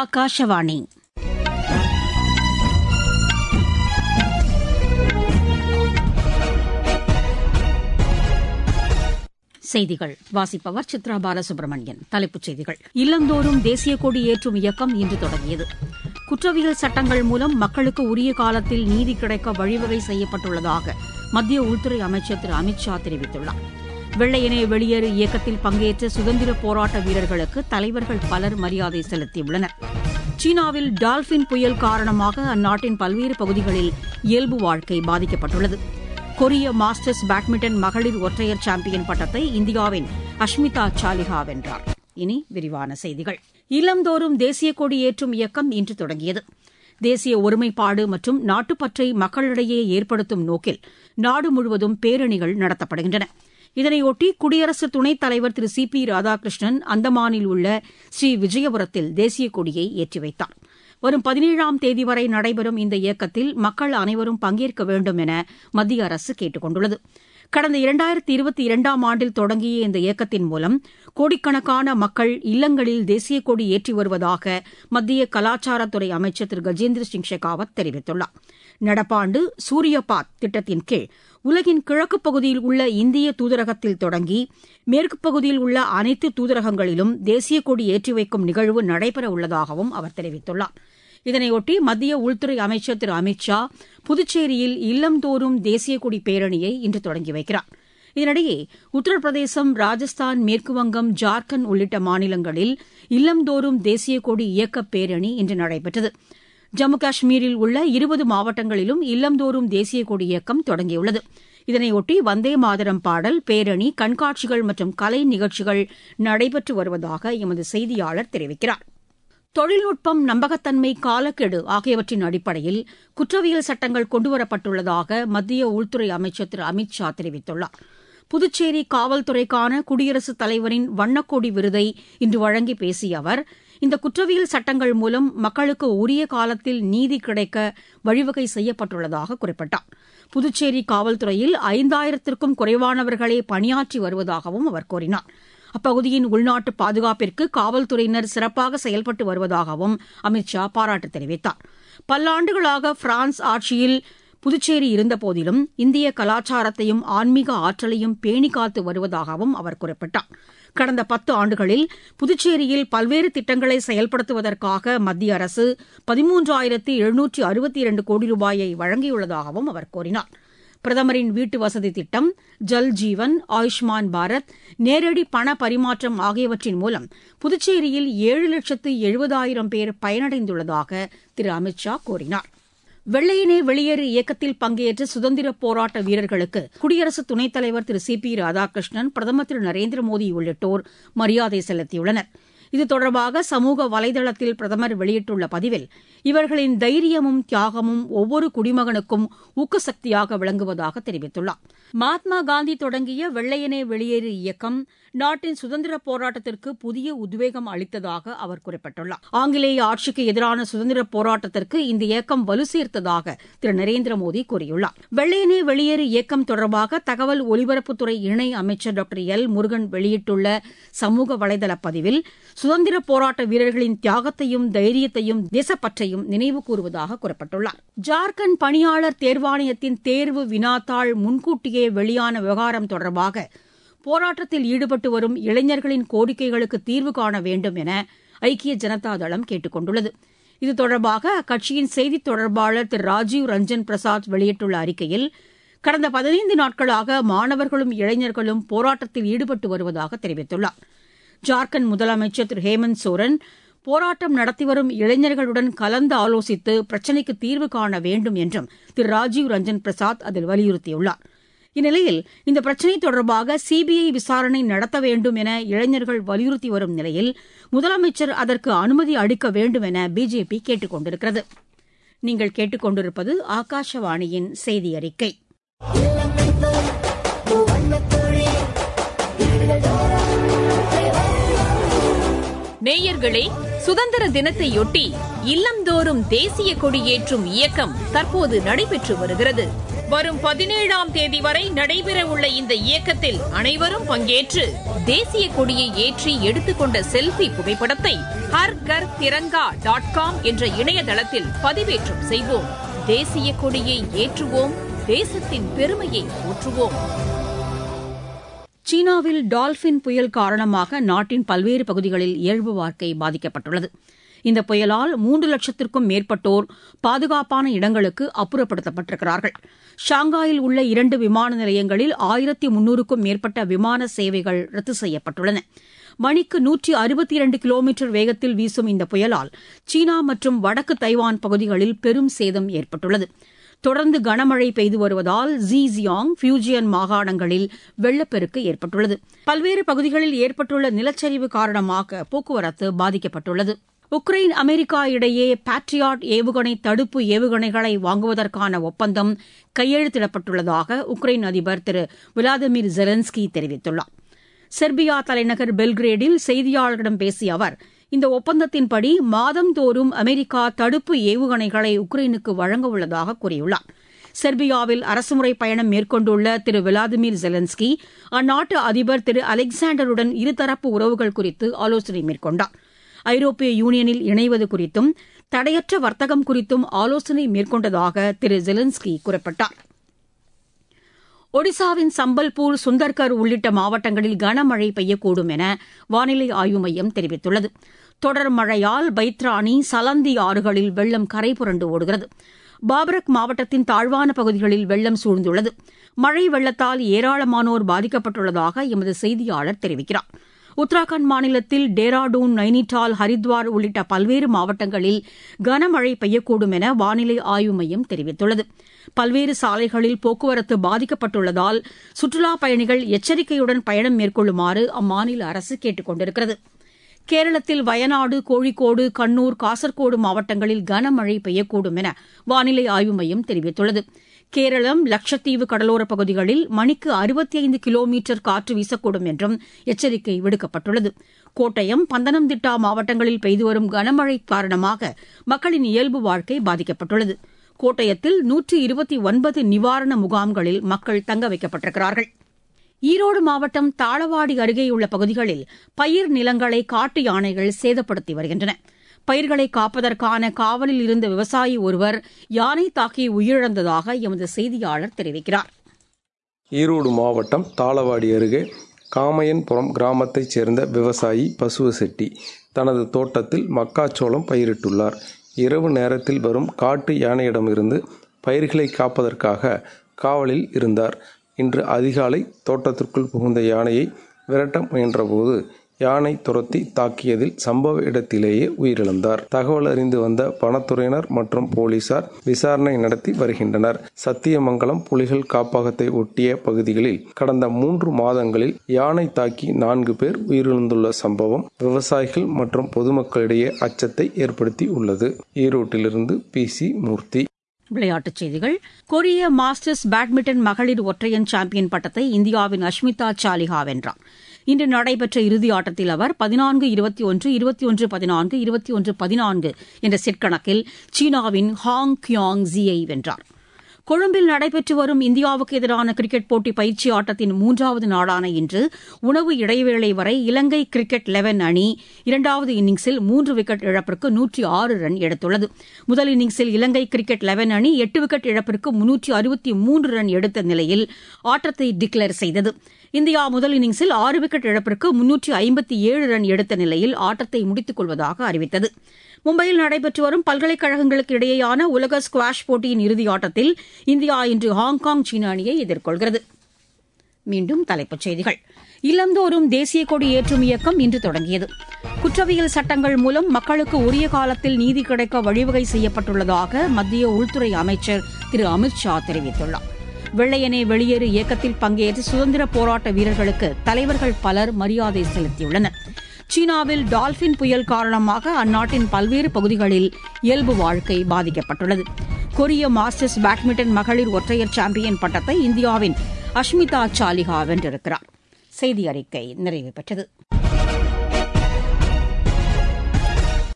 ஆகாஷவாணி செய்திகள் வாசிப்பவர் சித்ரா பாலசுப்ரமணியன் தலைப்புச் செய்திகள் இல்லந்தோறும் தேசிய கொடி ஏற்றும் இயக்கம் இன்று தொடங்கியது குற்றவியல் சட்டங்கள் மூலம் மக்களுக்கு உரிய காலத்தில் நீதி கிடைக்க வழிவகை செய்யப்பட்டுள்ளதாக மத்திய உள்துறை அமைச்சர் திரு அமித் ஷா தெரிவித்துள்ளார் வெள்ளையனே வெளியேறு இயக்கத்தில் பங்கேற்ற சுதந்திர போராட்ட வீரர்களுக்கு தலைவர்கள் பலர் மரியாதை செலுத்தியுள்ளனர் சீனாவில் டால்பின் புயல் காரணமாக அந்நாட்டின் பல்வேறு பகுதிகளில் இயல்பு வாழ்க்கை பாதிக்கப்பட்டுள்ளது கொரிய மாஸ்டர்ஸ் பேட்மிண்டன் மகளிர் ஒற்றையர் சாம்பியன் பட்டத்தை இந்தியாவின் அஷ்மிதா சாலிஹா வென்றார் இனி விரிவான செய்திகள் இல்லந்தோறும் தேசிய கொடி ஏற்றும் இயக்கம் இன்று தொடங்கியது தேசிய ஒருமைப்பாடு மற்றும் நாட்டுப்பற்றை மக்களிடையே ஏற்படுத்தும் நோக்கில் நாடு முழுவதும் பேரணிகள் நடத்தப்படுகின்றன இதனையொட்டி குடியரசு துணைத் தலைவர் திரு சி பி ராதாகிருஷ்ணன் அந்தமானில் உள்ள ஸ்ரீ விஜயபுரத்தில் தேசிய கொடியை ஏற்றி வைத்தார் வரும் பதினேழாம் தேதி வரை நடைபெறும் இந்த இயக்கத்தில் மக்கள் அனைவரும் பங்கேற்க வேண்டும் என மத்திய அரசு கேட்டுக் கொண்டுள்ளது கடந்த இரண்டாயிரத்தி இருபத்தி இரண்டாம் ஆண்டில் தொடங்கிய இந்த இயக்கத்தின் மூலம் கோடிக்கணக்கான மக்கள் இல்லங்களில் தேசிய கொடி ஏற்றி வருவதாக மத்திய கலாச்சாரத்துறை அமைச்சர் திரு கஜேந்திர சிங் ஷெகாவத் தெரிவித்துள்ளார் நடப்பாண்டு சூரியபாத் திட்டத்தின் கீழ் உலகின் கிழக்குப் பகுதியில் உள்ள இந்திய தூதரகத்தில் தொடங்கி மேற்குப் பகுதியில் உள்ள அனைத்து தூதரகங்களிலும் தேசிய கொடி ஏற்றி வைக்கும் நிகழ்வு நடைபெற உள்ளதாகவும் அவர் தெரிவித்துள்ளார் இதனையொட்டி மத்திய உள்துறை அமைச்சர் திரு அமித் ஷா புதுச்சேரியில் இல்லந்தோறும் தேசிய கொடி பேரணியை இன்று தொடங்கி வைக்கிறார் இதனிடையே உத்தரப்பிரதேசம் ராஜஸ்தான் மேற்குவங்கம் ஜார்க்கண்ட் உள்ளிட்ட மாநிலங்களில் இல்லந்தோறும் தேசிய கொடி இயக்கப் பேரணி இன்று நடைபெற்றது ஜம்மு காஷ்மீரில் உள்ள இருபது மாவட்டங்களிலும் இல்லந்தோறும் தேசிய கொடி இயக்கம் தொடங்கியுள்ளது இதனையொட்டி வந்தே மாதரம் பாடல் பேரணி கண்காட்சிகள் மற்றும் கலை நிகழ்ச்சிகள் நடைபெற்று வருவதாக எமது செய்தியாளர் தெரிவிக்கிறார் தொழில்நுட்பம் நம்பகத்தன்மை காலக்கெடு ஆகியவற்றின் அடிப்படையில் குற்றவியல் சட்டங்கள் கொண்டுவரப்பட்டுள்ளதாக மத்திய உள்துறை அமைச்சர் திரு அமித் ஷா தெரிவித்துள்ளார் புதுச்சேரி காவல்துறைக்கான குடியரசுத் தலைவரின் வண்ணக்கொடி விருதை இன்று வழங்கி பேசிய அவர் இந்த குற்றவியல் சட்டங்கள் மூலம் மக்களுக்கு உரிய காலத்தில் நீதி கிடைக்க வழிவகை செய்யப்பட்டுள்ளதாக குறிப்பிட்டார் புதுச்சேரி காவல்துறையில் ஐந்தாயிரத்திற்கும் குறைவானவர்களே பணியாற்றி வருவதாகவும் அவர் கூறினார் அப்பகுதியின் உள்நாட்டு பாதுகாப்பிற்கு காவல்துறையினர் சிறப்பாக செயல்பட்டு வருவதாகவும் அமித் ஷா பாராட்டு தெரிவித்தார் பல்லாண்டுகளாக பிரான்ஸ் ஆட்சியில் புதுச்சேரி இருந்தபோதிலும் இந்திய கலாச்சாரத்தையும் ஆன்மீக ஆற்றலையும் பேணி காத்து வருவதாகவும் அவர் குறிப்பிட்டார் கடந்த பத்து ஆண்டுகளில் புதுச்சேரியில் பல்வேறு திட்டங்களை செயல்படுத்துவதற்காக மத்திய அரசு பதிமூன்றாயிரத்து எழுநூற்றி அறுபத்தி இரண்டு கோடி ரூபாயை வழங்கியுள்ளதாகவும் அவர் கூறினார் பிரதமரின் வீட்டு வசதி திட்டம் ஜல் ஜீவன் ஆயுஷ்மான் பாரத் நேரடி பண பரிமாற்றம் ஆகியவற்றின் மூலம் புதுச்சேரியில் ஏழு லட்சத்து எழுபதாயிரம் பேர் பயனடைந்துள்ளதாக திரு அமித் ஷா கூறினார் வெள்ளையனே வெளியேறு இயக்கத்தில் பங்கேற்ற சுதந்திர போராட்ட வீரர்களுக்கு குடியரசு துணைத் தலைவர் திரு சி பி ராதாகிருஷ்ணன் பிரதமர் திரு நரேந்திர மோடி உள்ளிட்டோர் மரியாதை செலுத்தியுள்ளனர் இது தொடர்பாக சமூக வலைதளத்தில் பிரதமர் வெளியிட்டுள்ள பதிவில் இவர்களின் தைரியமும் தியாகமும் ஒவ்வொரு குடிமகனுக்கும் ஊக்கசக்தியாக விளங்குவதாக தெரிவித்துள்ளார் மகாத்மா காந்தி தொடங்கிய வெள்ளையனே வெளியேறு இயக்கம் நாட்டின் சுதந்திர போராட்டத்திற்கு புதிய உத்வேகம் அளித்ததாக அவர் குறிப்பிட்டுள்ளார் ஆங்கிலேய ஆட்சிக்கு எதிரான சுதந்திர போராட்டத்திற்கு இந்த இயக்கம் வலு சேர்த்ததாக திரு நரேந்திர மோடி கூறியுள்ளார் வெள்ளையனே வெளியேறு இயக்கம் தொடர்பாக தகவல் ஒலிபரப்புத்துறை இணை அமைச்சர் டாக்டர் எல் முருகன் வெளியிட்டுள்ள சமூக வலைதள பதிவில் சுதந்திர போராட்ட வீரர்களின் தியாகத்தையும் தைரியத்தையும் தேசப்பற்றையும் நினைவு கூறுவதாக குறிப்பிட்டுள்ளார் ஜார்க்கண்ட் பணியாளர் தேர்வாணையத்தின் தேர்வு வினாத்தாள் முன்கூட்டியே வெளியான விவகாரம் தொடர்பாக போராட்டத்தில் ஈடுபட்டு வரும் இளைஞர்களின் கோரிக்கைகளுக்கு தீர்வு காண வேண்டும் என ஐக்கிய ஜனதா தளம் கேட்டுக் கொண்டுள்ளது இது தொடர்பாக அக்கட்சியின் செய்தித் தொடர்பாளர் திரு ராஜீவ் ரஞ்சன் பிரசாத் வெளியிட்டுள்ள அறிக்கையில் கடந்த பதினைந்து நாட்களாக மாணவர்களும் இளைஞர்களும் போராட்டத்தில் ஈடுபட்டு வருவதாக தெரிவித்துள்ளார் ஜார்க்கண்ட் முதலமைச்சர் திரு ஹேமந்த் சோரன் போராட்டம் நடத்தி வரும் இளைஞர்களுடன் கலந்து ஆலோசித்து பிரச்சினைக்கு தீர்வு காண வேண்டும் என்றும் திரு ராஜீவ் ரஞ்சன் பிரசாத் அதில் வலியுறுத்தியுள்ளார் இந்நிலையில் இந்த பிரச்சினை தொடர்பாக சிபிஐ விசாரணை நடத்த வேண்டும் என இளைஞர்கள் வலியுறுத்தி வரும் நிலையில் முதலமைச்சர் அதற்கு அனுமதி அளிக்க வேண்டும் என பிஜேபி கேட்டுக் கொண்டிருக்கிறது நீங்கள் கேட்டுக்கொண்டிருப்பது ஆகாஷவாணியின் செய்தி அறிக்கை நேயர்களே சுதந்திர தினத்தையொட்டி இல்லந்தோறும் தேசிய கொடி ஏற்றும் இயக்கம் தற்போது நடைபெற்று வருகிறது வரும் பதினேழாம் தேதி வரை நடைபெறவுள்ள இந்த இயக்கத்தில் அனைவரும் பங்கேற்று தேசிய கொடியை ஏற்றி எடுத்துக்கொண்ட செல்ஃபி புகைப்படத்தை ஹர் கர் திரங்கா டாட் காம் என்ற இணையதளத்தில் பதிவேற்றம் செய்வோம் தேசிய கொடியை ஏற்றுவோம் தேசத்தின் பெருமையை போற்றுவோம் சீனாவில் டால்பின் புயல் காரணமாக நாட்டின் பல்வேறு பகுதிகளில் இயல்பு வாழ்க்கை பாதிக்கப்பட்டுள்ளது இந்த புயலால் மூன்று லட்சத்திற்கும் மேற்பட்டோர் பாதுகாப்பான இடங்களுக்கு அப்புறப்படுத்தப்பட்டிருக்கிறார்கள் ஷாங்காயில் உள்ள இரண்டு விமான நிலையங்களில் ஆயிரத்தி முன்னூறுக்கும் மேற்பட்ட விமான சேவைகள் ரத்து செய்யப்பட்டுள்ளன மணிக்கு நூற்றி அறுபத்தி இரண்டு கிலோமீட்டர் வேகத்தில் வீசும் இந்த புயலால் சீனா மற்றும் வடக்கு தைவான் பகுதிகளில் பெரும் சேதம் ஏற்பட்டுள்ளது தொடர்ந்து கனமழை பெய்து வருவதால் ஜீஜியாங் ஃபியூஜியன் மாகாணங்களில் வெள்ளப்பெருக்கு ஏற்பட்டுள்ளது பல்வேறு பகுதிகளில் ஏற்பட்டுள்ள நிலச்சரிவு காரணமாக போக்குவரத்து பாதிக்கப்பட்டுள்ளது உக்ரைன் அமெரிக்கா இடையே பாட்ரியாட் ஏவுகணை தடுப்பு ஏவுகணைகளை வாங்குவதற்கான ஒப்பந்தம் கையெழுத்திடப்பட்டுள்ளதாக உக்ரைன் அதிபர் திரு விளாடிமிர் ஜெலன்ஸ்கி தெரிவித்துள்ளார் செர்பியா தலைநகர் பெல்கிரேடில் செய்தியாளர்களிடம் பேசிய அவர் இந்த ஒப்பந்தத்தின்படி மாதந்தோறும் அமெரிக்கா தடுப்பு ஏவுகணைகளை உக்ரைனுக்கு வழங்க உள்ளதாக கூறியுள்ளார் செர்பியாவில் அரசுமுறை பயணம் மேற்கொண்டுள்ள திரு விளாடிமிர் ஜெலன்ஸ்கி அந்நாட்டு அதிபர் திரு அலெக்சாண்டருடன் இருதரப்பு உறவுகள் குறித்து ஆலோசனை மேற்கொண்டார் ஐரோப்பிய யூனியனில் இணைவது குறித்தும் தடையற்ற வர்த்தகம் குறித்தும் ஆலோசனை மேற்கொண்டதாக திரு ஜெலன்ஸ்கி குறிப்பிட்டார் ஒடிசாவின் சம்பல்பூர் சுந்தர்கர் உள்ளிட்ட மாவட்டங்களில் கனமழை பெய்யக்கூடும் என வானிலை ஆய்வு மையம் தெரிவித்துள்ளது தொடர் மழையால் பைத்ராணி சலந்தி ஆறுகளில் வெள்ளம் கரை புரண்டு ஓடுகிறது பாபரக் மாவட்டத்தின் தாழ்வான பகுதிகளில் வெள்ளம் சூழ்ந்துள்ளது மழை வெள்ளத்தால் ஏராளமானோர் பாதிக்கப்பட்டுள்ளதாக எமது செய்தியாளர் தெரிவிக்கிறார் உத்தராகண்ட் மாநிலத்தில் டேராடூன் நைனிடால் ஹரித்வார் உள்ளிட்ட பல்வேறு மாவட்டங்களில் கனமழை பெய்யக்கூடும் என வானிலை ஆய்வு மையம் தெரிவித்துள்ளது பல்வேறு சாலைகளில் போக்குவரத்து பாதிக்கப்பட்டுள்ளதால் சுற்றுலாப் பயணிகள் எச்சரிக்கையுடன் பயணம் மேற்கொள்ளுமாறு அம்மாநில அரசு கேட்டுக் கொண்டிருக்கிறது கேரளத்தில் வயநாடு கோழிக்கோடு கண்ணூர் காசர்கோடு மாவட்டங்களில் கனமழை பெய்யக்கூடும் என வானிலை ஆய்வு மையம் தெரிவித்துள்ளது கேரளம் லட்சத்தீவு கடலோரப் பகுதிகளில் மணிக்கு அறுபத்தி ஐந்து கிலோமீட்டர் காற்று வீசக்கூடும் என்றும் எச்சரிக்கை விடுக்கப்பட்டுள்ளது கோட்டயம் பந்தனம்திட்டா மாவட்டங்களில் பெய்து வரும் கனமழை காரணமாக மக்களின் இயல்பு வாழ்க்கை பாதிக்கப்பட்டுள்ளது கோட்டயத்தில் நூற்றி இருபத்தி ஒன்பது நிவாரண முகாம்களில் மக்கள் தங்க வைக்கப்பட்டிருக்கிறார்கள் ஈரோடு மாவட்டம் தாளவாடி அருகேயுள்ள பகுதிகளில் பயிர் நிலங்களை காட்டு யானைகள் சேதப்படுத்தி வருகின்றன பயிர்களை காப்பதற்கான காவலில் இருந்த விவசாயி ஒருவர் யானை தாக்கி உயிரிழந்ததாக எமது செய்தியாளர் தெரிவிக்கிறார் ஈரோடு மாவட்டம் தாளவாடி அருகே காமையன்புரம் கிராமத்தைச் சேர்ந்த விவசாயி பசுவ செட்டி தனது தோட்டத்தில் மக்காச்சோளம் பயிரிட்டுள்ளார் இரவு நேரத்தில் வரும் காட்டு யானையிடமிருந்து பயிர்களை காப்பதற்காக காவலில் இருந்தார் இன்று அதிகாலை தோட்டத்திற்குள் புகுந்த யானையை விரட்ட முயன்றபோது யானை துரத்தி தாக்கியதில் சம்பவ இடத்திலேயே உயிரிழந்தார் தகவல் அறிந்து வந்த வனத்துறையினர் மற்றும் போலீசார் விசாரணை நடத்தி வருகின்றனர் சத்தியமங்கலம் புலிகள் காப்பகத்தை ஒட்டிய பகுதிகளில் கடந்த மூன்று மாதங்களில் யானை தாக்கி நான்கு பேர் உயிரிழந்துள்ள சம்பவம் விவசாயிகள் மற்றும் பொதுமக்களிடையே அச்சத்தை ஏற்படுத்தி உள்ளது ஈரோட்டிலிருந்து பி சி மூர்த்தி விளையாட்டுச் செய்திகள் கொரிய மாஸ்டர்ஸ் பேட்மிண்டன் மகளிர் ஒற்றையன் சாம்பியன் பட்டத்தை இந்தியாவின் அஷ்மிதா சாலிஹா வென்றார் இன்று நடைபெற்ற இறுதி ஆட்டத்தில் அவர் பதினான்கு இருபத்தி ஒன்று இருபத்தி ஒன்று பதினான்கு இருபத்தி ஒன்று பதினான்கு என்ற செட் கணக்கில் சீனாவின் ஹாங் கியாங் ஜியை வென்றார் கொழும்பில் நடைபெற்று வரும் இந்தியாவுக்கு எதிரான கிரிக்கெட் போட்டி பயிற்சி ஆட்டத்தின் மூன்றாவது நாளான இன்று உணவு இடைவேளை வரை இலங்கை கிரிக்கெட் லெவன் அணி இரண்டாவது இன்னிங்ஸில் மூன்று விக்கெட் இழப்பிற்கு நூற்றி ஆறு ரன் எடுத்துள்ளது முதல் இன்னிங்ஸில் இலங்கை கிரிக்கெட் லெவன் அணி எட்டு விக்கெட் இழப்பிற்கு முன்னூற்றி அறுபத்தி மூன்று ரன் எடுத்த நிலையில் ஆட்டத்தை டிக்ளேர் செய்தது இந்தியா முதல் இன்னிங்ஸில் ஆறு விக்கெட் இழப்பிற்கு முன்னூற்றி ஐம்பத்தி ஏழு ரன் எடுத்த நிலையில் ஆட்டத்தை முடித்துக் கொள்வதாக அறிவித்தது மும்பையில் நடைபெற்று வரும் பல்கலைக்கழகங்களுக்கு இடையேயான உலக ஸ்குவாஷ் போட்டியின் இறுதி ஆட்டத்தில் இந்தியா இன்று ஹாங்காங் சீன அணியை எதிர்கொள்கிறது மீண்டும் தலைப்புச் செய்திகள் இல்லந்தோறும் தேசிய கொடி ஏற்றும் இயக்கம் இன்று தொடங்கியது குற்றவியல் சட்டங்கள் மூலம் மக்களுக்கு உரிய காலத்தில் நீதி கிடைக்க வழிவகை செய்யப்பட்டுள்ளதாக மத்திய உள்துறை அமைச்சர் திரு அமித் ஷா தெரிவித்துள்ளார் வெள்ளையனே வெளியேறு இயக்கத்தில் பங்கேற்று சுதந்திர போராட்ட வீரர்களுக்கு தலைவர்கள் பலர் மரியாதை செலுத்தியுள்ளனர் சீனாவில் டால்பின் புயல் காரணமாக அந்நாட்டின் பல்வேறு பகுதிகளில் இயல்பு வாழ்க்கை பாதிக்கப்பட்டுள்ளது கொரிய மாஸ்டர்ஸ் பேட்மிண்டன் மகளிர் ஒற்றையர் சாம்பியன் பட்டத்தை இந்தியாவின் அஷ்மிதா சாலிஹா வென்றிருக்கிறார் செய்தி அறிக்கை நிறைவு பெற்றது